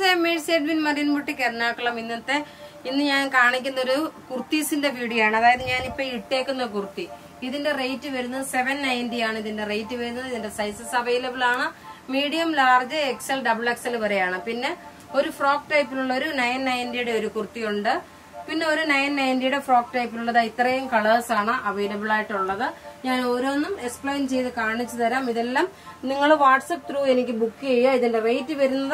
I Mercy Edwin Marine boutique Ernakulam ഇന്നത്തെ ഇന്ന് ഞാൻ കാണിക്കുന്ന ഒരു കുർത്തീസിന്റെ വീഡിയോ ആണ് അതായത് ഞാൻ ഇപ്പൊ ഇട്ടേക്കുന്ന കുർത്തി ഇതിന്റെ റേറ്റ് വരുന്നത് സെവൻ നയൻറ്റി ആണ് ഇതിന്റെ റേറ്റ് വരുന്നത് ഇതിന്റെ സൈസസ് അവൈലബിൾ ആണ് medium large XL double XL വരെയാണ് പിന്നെ ഒരു ഫ്രോക്ക് ടൈപ്പിലുള്ള ഒരു നയൻ നയൻറ്റിയുടെ ഒരു കുർത്തി ഉണ്ട് പിന്നെ ഒരു നയൻ നയൻറ്റിയുടെ ഫ്രോക്ക് ടൈപ്പിലുള്ളത് ഇത്രയും കളേഴ്സ് ആണ് അവൈലബിൾ ആയിട്ടുള്ളത് ഞാൻ ഓരോന്നും എക്സ്പ്ലെയിൻ ചെയ്ത് കാണിച്ചു തരാം ഇതെല്ലാം നിങ്ങൾ വാട്സപ്പ് ത്രൂ എനിക്ക് ബുക്ക് ചെയ്യുക ഇതിന്റെ റേറ്റ് വരുന്നത്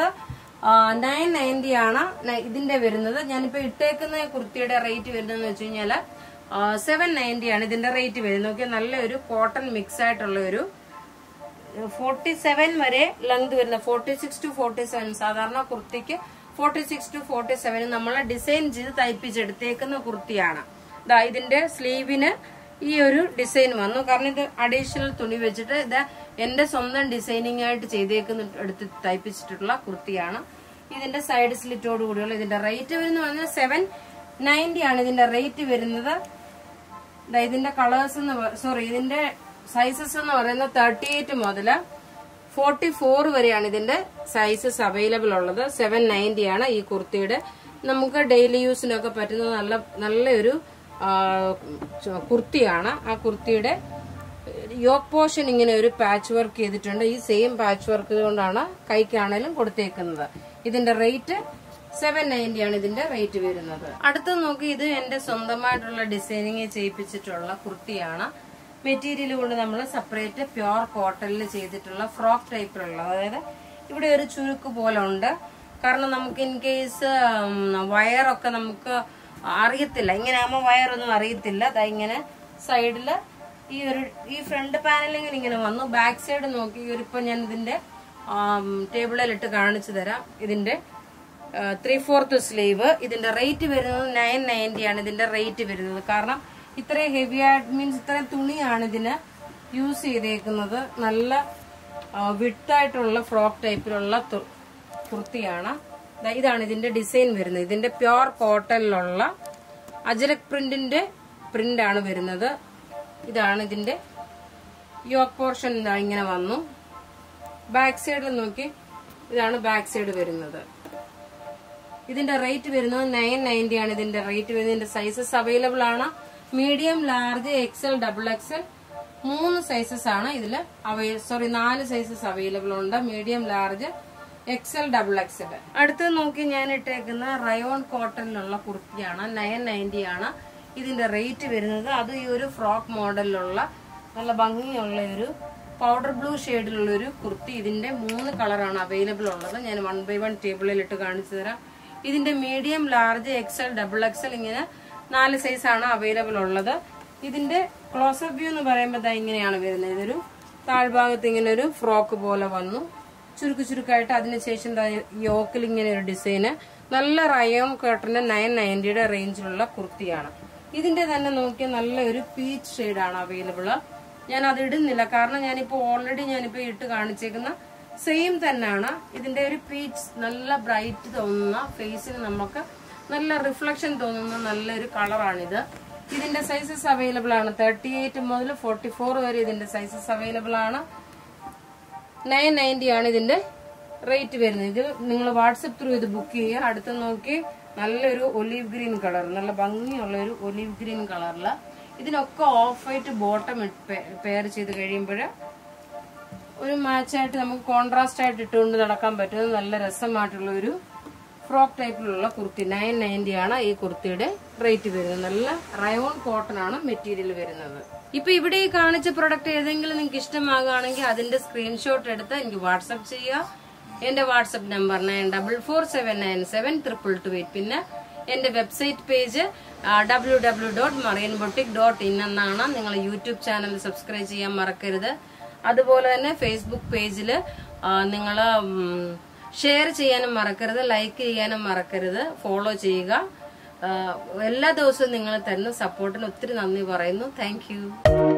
നയൻ നയൻറ്റി ആണ് ന- ഇതിന്റെ വരുന്നത് ഞാനിപ്പോ ഇട്ടേക്കുന്ന കുർത്തിയുടെ റേറ്റ് വരുന്നതെന്ന് വെച്ച് കഴിഞ്ഞാല് സെവൻ നയൻറ്റി ആണ് ഇതിന്റെ റേറ്റ് വരുന്നത് നോക്കിയാൽ നല്ലൊരു കോട്ടൺ മിക്സ് ആയിട്ടുള്ള ഒരു ഫോർട്ടി സെവൻ വരെ ലെങ്ത് വരുന്ന forty six to forty seven സാധാരണ കുർത്തിക്ക് forty six to forty seven നമ്മൾ ഡിസൈൻ ചെയ്ത് തയ്പ്പിച്ചെടുത്തേക്കുന്ന കുർത്തിയാണ് ദാ ഇതിന്റെ സ്ലീവിന് ഈ ഒരു ഡിസൈൻ വന്നു കാരണം ഇത് അഡീഷണൽ തുണി വെച്ചിട്ട് ഇത് എന്റെ സ്വന്തം ഡിസൈനിങ് ആയിട്ട് ചെയ്തേക്കുന്ന എടുത്ത് തയ്പ്പിച്ചിട്ടുള്ള കുർത്തിയാണ് ഇതിന്റെ സൈഡ് സ്ലിറ്റോട് കൂടിയുള്ള ഇതിന്റെ റേറ്റ് വരുന്നത് പറഞ്ഞാൽ സെവൻ നയൻറ്റി ആണ് ഇതിന്റെ റേറ്റ് വരുന്നത് ദാ ഇതിന്റെ കളേഴ്സ് എന്ന് സോറി ഇതിന്റെ സൈസസ് എന്ന് പറയുന്നത് തേർട്ടി എയ്റ്റ് മുതൽ ഫോർട്ടി ഫോർ വരെയാണ് ഇതിന്റെ സൈസസ് അവൈലബിൾ ഉള്ളത് സെവൻ നയൻറ്റി ആണ് ഈ കുർത്തിയുടെ നമുക്ക് ഡെയിലി യൂസിനൊക്കെ പറ്റുന്ന നല്ല നല്ലൊരു ആ, ച- കുർത്തിയാണ് ആ കുർത്തിയുടെ യോക്ക് പോർഷൻ ഇങ്ങനെ ഒരു പാച്ച് വർക്ക് ചെയ്തിട്ടുണ്ട് ഈ സെയിം പാച്ച് വർക്ക് കൊണ്ടാണ് കൈക്കാണേലും കൊടുത്തേക്കുന്നത് ഇതിന്റെ റേറ്റ് സെവൻ നയൻറ്റി ആണ് ഇതിന്റെ റേറ്റ് വരുന്നത് അടുത്ത നോക്കി ഇത് എന്റെ സ്വന്തമായിട്ടുള്ള ഡിസൈനിങ് ചെയ്യിപ്പിച്ചിട്ടുള്ള കുർത്തിയാണ് മെറ്റീരിയൽ കൊണ്ട് നമ്മൾ സെപ്പറേറ്റ് പ്യോർ കോട്ടണിൽ ചെയ്തിട്ടുള്ള ഫ്രോക്ക് ടൈപ്പിലുള്ള അതായത് ഇവിടെ ഒരു ചുരുക്ക് പോലെ ഉണ്ട് കാരണം നമുക്ക് ഇൻ കേസ് വയറൊക്കെ നമുക്ക് അറിയത്തില്ല ഇങ്ങനെ ആകുമ്പോൾ വയറൊന്നും അറിയത്തില്ല ദാ ഇങ്ങനെ സൈഡിൽ ഈ ഒരു ഈ ഫ്രണ്ട് പാനലിങ്ങനെ ഇങ്ങനെ വന്നു ബാക്ക് സൈഡ് നോക്കി ഈ ഒരു ഇപ്പൊ ഞാൻ ഇതിന്റെ ടേബിളിലിട്ട് കാണിച്ചു തരാം ഇതിന്റെ ത്രീ ഫോർത്ത് സ്ലീവ് ഇതിന്റെ റേറ്റ് വരുന്നത് നയൻ നയൻറ്റി ആണ് ഇതിന്റെ റേറ്റ് വരുന്നത് കാരണം ഇത്രയും ഹെവി ആയിട്ട് മീൻസ് ഇത്രയും തുണിയാണ് ഇതിന് യൂസ് ചെയ്തേക്കുന്നത് നല്ല വിട്ടായിട്ടുള്ള ഫ്രോക്ക് ടൈപ്പിലുള്ള തു- കുർത്തിയാണ് ദാ ഇതാണ് ഇതിന്റെ ഡിസൈൻ വരുന്നത് ഇതിന്റെ പ്യോർ കോട്ടണിലുള്ള അജരക് പ്രിന്റിന്റെ പ്രിന്റ് ആണ് വരുന്നത് ഇതാണ് ഇതിന്റെ യോക്ക് പോർഷൻ ഇതാ ഇങ്ങനെ വന്നു ബാക്ക് സൈഡിൽ നോക്കി ഇതാണ് ബാക്ക് സൈഡ് വരുന്നത് ഇതിന്റെ റേറ്റ് വരുന്നത് നയൻ നയൻറ്റി ആണ് ഇതിന്റെ റേറ്റ് വരുന്നത് ഇതിന്റെ സൈസസ് അവൈലബിൾ ആണ് medium large XL double XL മൂന്ന് സൈസസ് ആണ് ഇതിൽ സോറി നാല് സൈസസ് അവൈലബിൾ ഉണ്ട് medium large XL double XL അടുത്ത് നോക്കി ഞാൻ ഇട്ടേക്കുന്ന റയോൺ കോട്ടണിലുള്ള കുർത്തിയാണ് നയൻ നയൻറ്റി ആണ് ഇതിന്റെ റേറ്റ് വരുന്നത് അത് ഈ ഒരു ഫ്രോക്ക് മോഡലിലുള്ള നല്ല ഭംഗിയുള്ള ഒരു പൗഡർ ബ്ലൂ ഷെയ്ഡിലുള്ള ഒരു കുർത്തി ഇതിന്റെ മൂന്ന് കളറാണ് അവൈലബിൾ ഉള്ളത് ഞാൻ വൺ ബൈ വൺ ടേബിളിൽ ഇട്ട് കാണിച്ചു തരാം ഇതിന്റെ medium large XL double XL ഇങ്ങനെ നാല് സൈസ് ആണ് അവൈലബിൾ ഉള്ളത് ഇതിന്റെ ക്ലോസപ്പ് വ്യൂ എന്ന് പറയുമ്പോൾ ദാ ഇങ്ങനെയാണ് വരുന്നത് ഇതൊരു താഴ്ഭാഗത്ത് ഇങ്ങനെ ഒരു ഫ്രോക്ക് പോലെ വന്നു ചുരുക്ക് ചുരുക്കായിട്ട് അതിനുശേഷം ദാ യോക്കിൽ ഇങ്ങനെ ഒരു ഡിസൈന് നല്ല റയോൺ കേട്ടന്റെ നയൻ നയൻറ്റിയുടെ റേഞ്ചിലുള്ള കുർത്തിയാണ് ഇതിന്റെ തന്നെ നോക്കിയാൽ നല്ല ഒരു പീച്ച് ഷെയ്ഡാണ് അവൈലബിൾ ഞാൻ അത് ഇടുന്നില്ല കാരണം ഞാനിപ്പോ ഓൾറെഡി ഞാനിപ്പോ ഇട്ട് കാണിച്ചേക്കുന്ന സെയിം തന്നെയാണ് ഇതിന്റെ ഒരു പീച്ച് നല്ല ബ്രൈറ്റ് തോന്നുന്ന ഫേസിന് നമുക്ക് നല്ല റിഫ്ലക്ഷൻ തോന്നുന്ന നല്ലൊരു കളറാണിത് ഇതിന്റെ സൈസസ് അവൈലബിൾ ആണ് തേർട്ടി എയ്റ്റ് മുതൽ ഫോർട്ടി ഫോർ വരെ ഇതിന്റെ സൈസസ് അവൈലബിൾ ആണ് നയൻ നയൻറ്റി ആണ് ഇതിന്റെ റേറ്റ് വരുന്നത് ഇത് നിങ്ങൾ വാട്സപ്പ് ത്രൂ ഇത് ബുക്ക് ചെയ്യുക അടുത്ത് നോക്കി നല്ലൊരു ഒലീവ് ഗ്രീൻ കളർ നല്ല ഭംഗിയുള്ള ഒരു ഒലീവ് ഗ്രീൻ കളറിൽ ഇതിനൊക്കെ ഓഫ് വൈറ്റ് ബോട്ടം പെയർ ചെയ്ത് കഴിയുമ്പോൾ ഒരു മാച്ചായിട്ട് നമുക്ക് കോൺട്രാസ്റ്റ് ആയിട്ട് ഇട്ടുകൊണ്ട് നടക്കാൻ പറ്റുന്ന നല്ല രസമായിട്ടുള്ള ഒരു ഫ്രോക്ക് ടൈപ്പിലുള്ള കുർത്തി നയൻ നയൻറ്റി ആണ് ഈ കുർത്തിയുടെ റേറ്റ് വരുന്നത് നല്ല റയോൺ കോട്ടൺ ആണ് മെറ്റീരിയൽ വരുന്നത് ഇപ്പൊ ഇവിടെ ഈ കാണിച്ച പ്രൊഡക്റ്റ് ഏതെങ്കിലും നിങ്ങൾക്ക് ഇഷ്ടമാകുകയാണെങ്കിൽ അതിന്റെ സ്ക്രീൻഷോട്ട് എടുത്ത് എനിക്ക് വാട്സപ്പ് ചെയ്യുക എന്റെ WhatsApp number nine double four seven nine seven triple two eight പിന്നെ എന്റെ website page W W dot Marian boutique dot in എന്നാണ് നിങ്ങൾ യൂട്യൂബ് ചാനൽ സബ്സ്ക്രൈബ് ചെയ്യാൻ മറക്കരുത് അതുപോലെ തന്നെ ഫേസ്ബുക്ക് പേജിൽ നിങ്ങൾ ഷെയർ ചെയ്യാനും മറക്കരുത് ലൈക്ക് ചെയ്യാനും മറക്കരുത് ഫോളോ ചെയ്യുക ആ, എല്ലാ ദിവസവും നിങ്ങൾ തരുന്ന സപ്പോർട്ടിന് ഒത്തിരി നന്ദി പറയുന്നു താങ്ക്